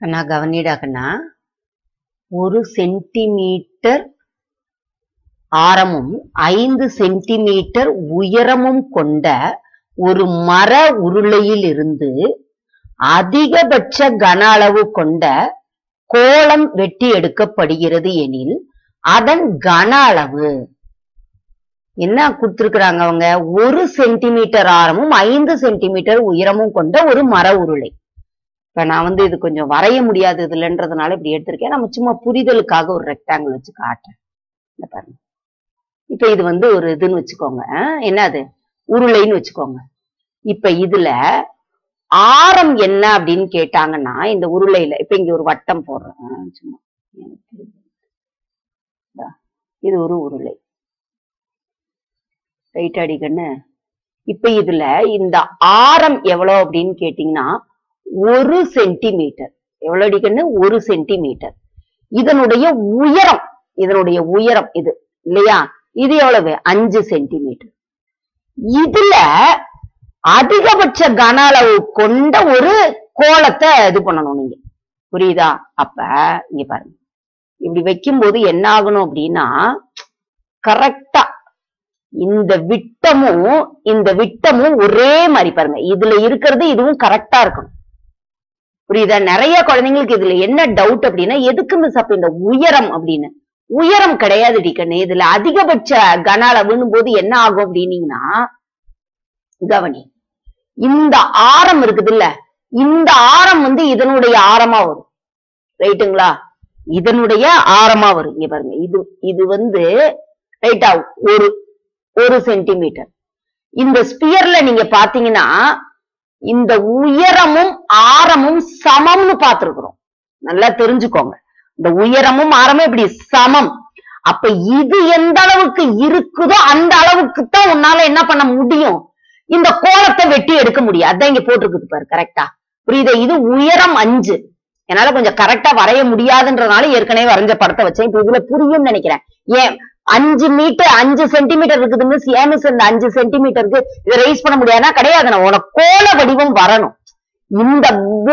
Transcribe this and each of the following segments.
கண்ணா கவனிடா கண்ணா ஒரு சென்டிமீட்டர் ஆரமும் ஐந்து சென்டிமீட்டர் உயரமும் கொண்ட ஒரு மர உருளையில் இருந்து அதிகபட்ச கன அளவு கொண்ட கோளம் வெட்டி எடுக்கப்படுகிறது எனில் அதன் கன அளவு என்ன கொடுத்திருக்கிறாங்க அவங்க ஒரு சென்டிமீட்டர் ஆரமும் ஐந்து சென்டிமீட்டர் உயரமும் கொண்ட ஒரு மர உருளை இப்ப நான் வந்து இது கொஞ்சம் வரைய முடியாது இதுலன்றதுனால இப்படி எடுத்திருக்கேன் நம்ம சும்மா புரிதலுக்காக ஒரு ரெக்டாங்கிள் வச்சு காட்டுறேன் இந்த பாருங்க இப்ப இது வந்து ஒரு இதுன்னு வச்சுக்கோங்க அஹ், என்னது உருளைன்னு வச்சுக்கோங்க இப்ப இதுல ஆரம் என்ன அப்படின்னு கேட்டாங்கன்னா இந்த உருளையில இப்ப இங்க ஒரு வட்டம் போடுறேன் அஹ், சும்மா எனக்கு தெரியுது. இந்தா, இது ஒரு உருளை ரைட் அடிக்கண்ணு இப்ப இதுல இந்த ஆரம் எவ்வளவு அப்படின்னு கேட்டீங்கன்னா ஒரு சென்டிமீட்டர் எவ்வளவு அடிக்கண்ணு ஒரு சென்டிமீட்டர் இதனுடைய உயரம் இதனுடைய உயரம் இது இல்லையா இது எவ்வளவு அஞ்சு சென்டிமீட்டர் இதுல அதிகபட்ச கன அளவு கொண்ட ஒரு கோலத்தை இது பண்ணணும் நீங்க புரியுதா அப்ப இங்க பாருங்க இப்படி வைக்கும்போது என்ன ஆகணும் அப்படின்னா கரெக்டா இந்த விட்டமும் இந்த விட்டமும் ஒரே மாதிரி பாருங்க இதுல இருக்கிறது இதுவும் கரெக்டா இருக்கணும் புரியுதா நிறைய குழந்தைங்களுக்கு இதுல என்ன டவுட் அப்படின்னா எதுக்கு மிஸ் அப்ப இந்த உயரம் அப்படின்னு உயரம் கிடையாது டிக்கண்ணு இதுல அதிகபட்ச கன அளவுன்னு போது என்ன ஆகும் அப்படின்னீங்கன்னா கவனி இந்த ஆரம் இருக்குது இல்ல இந்த ஆரம் வந்து இதனுடைய ஆரமா வரும் ரைட்டுங்களா இதனுடைய ஆரமா வரும் இங்க பாருங்க இது இது வந்து ரைட்டா ஒரு ஒரு சென்டிமீட்டர் இந்த ஸ்பியர்ல நீங்க பாத்தீங்கன்னா இந்த உயரமும் ஆரமும் சமம்னு பார்த்திருக்கிறோம் நல்லா தெரிஞ்சுக்கோங்க இந்த உயரமும் ஆரமும் இப்படி சமம் அப்ப இது எந்த அளவுக்கு இருக்குதோ அந்த அளவுக்கு தான் உன்னால என்ன பண்ண முடியும் இந்த கோலத்தை வெட்டி எடுக்க முடியும் அதான் இங்க போட்டிருக்குது பாரு கரெக்டா புரியுதா இது உயரம் அஞ்சு என்னால கொஞ்சம் கரெக்டா வரைய முடியாதுன்றதுனால ஏற்கனவே வரைஞ்ச படத்தை வச்சேன் இப்ப இதுல புரியும்னு நினைக்கிறேன் ஏன் அஞ்சு மீட்டர் அஞ்சு சென்டிமீட்டர் இருக்குது மிஸ் ஏன் மிஸ் இந்த அஞ்சு சென்டிமீட்டருக்கு இதை ரைஸ் பண்ண முடியாதுன்னா கிடையாது உனக்கு கோல வடிவம் வரணும் இந்த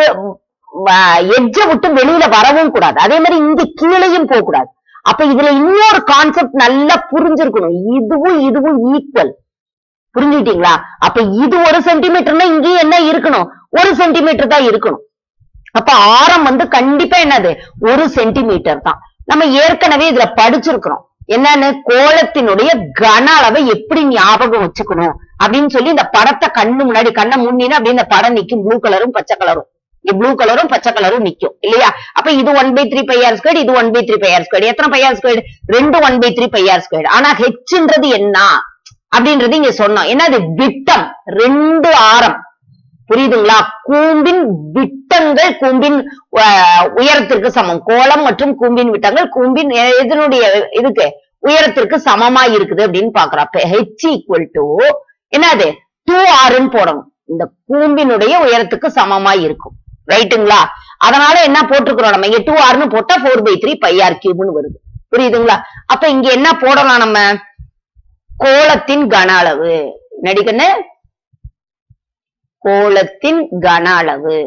எட்ஜ விட்டு வெளியில வரவும் கூடாது அதே மாதிரி இங்க கீழேயும் போக கூடாது அப்ப இதுல இன்னொரு கான்செப்ட் நல்லா புரிஞ்சிருக்கணும் இதுவும் இதுவும் ஈக்குவல் புரிஞ்சுக்கிட்டீங்களா அப்ப இது ஒரு சென்டிமீட்டர்னா இங்கேயும் என்ன இருக்கணும் ஒரு சென்டிமீட்டர் தான் இருக்கணும் அப்ப ஆரம் வந்து கண்டிப்பா என்னது ஒரு சென்டிமீட்டர் தான் நம்ம ஏற்கனவே இதுல படிச்சிருக்கிறோம் என்னன்னு கோலத்தினுடைய கன அளவை எப்படி ஞாபகம் வச்சுக்கணும் அப்படின்னு சொல்லி இந்த படத்தை கண்ணு முன்னாடி கண்ணை முன்னினா அப்படியே இந்த படம் நிக்கும் ப்ளூ கலரும் பச்சை கலரும் ப்ளூ கலரும் பச்சை கலரும் நிக்கும் இல்லையா அப்ப இது one by three by R square இது one by three by R square எத்தனை பை ஆர் ஸ்கொயர் ரெண்டு one by three by R square ஆனா ஹெச்ன்றது என்ன அப்படின்றது இங்க சொன்னோம் என்ன அது விட்டம் ரெண்டு ஆரம் புரியுதுங்களா கூம்பின் விட்டங்கள் கூம்பின் அஹ், உயரத்திற்கு சமம் கோலம் மற்றும் கூம்பின் விட்டங்கள் கூம்பின் எ- இதனுடைய இதுக்கு உயரத்திற்கு சமமா இருக்குது அப்படின்னு பாக்குறோம் அப்ப ஹெச் ஈக்குவல் டு என்னது டூ ஆர்ன்னு போடணும் இந்த கூம்பினுடைய உயரத்துக்கு சமமா இருக்கும் ரைட்டுங்களா அதனால என்ன போட்டிருக்கிறோம் நம்ம இங்க டூ ஆர்னு போட்டா four by three by R கியூப்னு வருது புரியுதுங்களா அப்ப இங்க என்ன போடலாம் நம்ம கோலத்தின் கன அளவு நடிக்கன்னு கோலத்தின் கன அளவு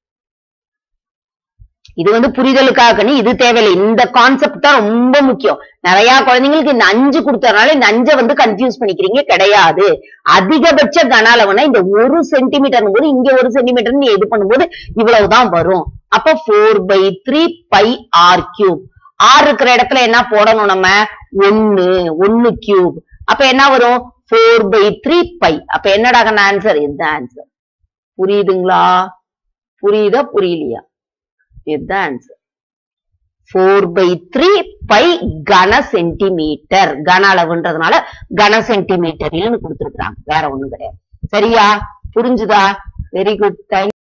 இது வந்து புரிதலுக்காக இது தேவையில்லை இந்த கான்செப்ட் தான் ரொம்ப முக்கியம் நிறைய குழந்தைங்களுக்கு இந்த அஞ்சு கொடுத்ததுனால இந்த அஞ்சை வந்து கன்ஃபியூஸ் பண்ணிக்கிறீங்க கிடையாது அதிகபட்ச கன அளவுனா இந்த ஒரு சென்டிமீட்டர் போது இங்க ஒரு சென்டிமீட்டர் நீ இது பண்ணும்போது இவ்வளவுதான் வரும் அப்ப four by three by R cube R இருக்கிற இடத்துல என்ன போடணும் நம்ம ஒன்னு ஒன்னு கியூப் அப்ப என்ன வரும் ஃபோர் பை த்ரீ பை அப்ப என்னடா ஆன்சர் இதுதான் ஆன்சர் புரியுதுங்களா புரியுதா புரியலையா இதுதான் answer four by three by கன சென்டிமீட்டர் கன அளவுன்றதுனால கன சென்டிமீட்டர்னு கொடுத்துருக்காங்க வேற ஒண்ணும் கிடையாது சரியா புரிஞ்சுதா வெரி குட் தேங்க்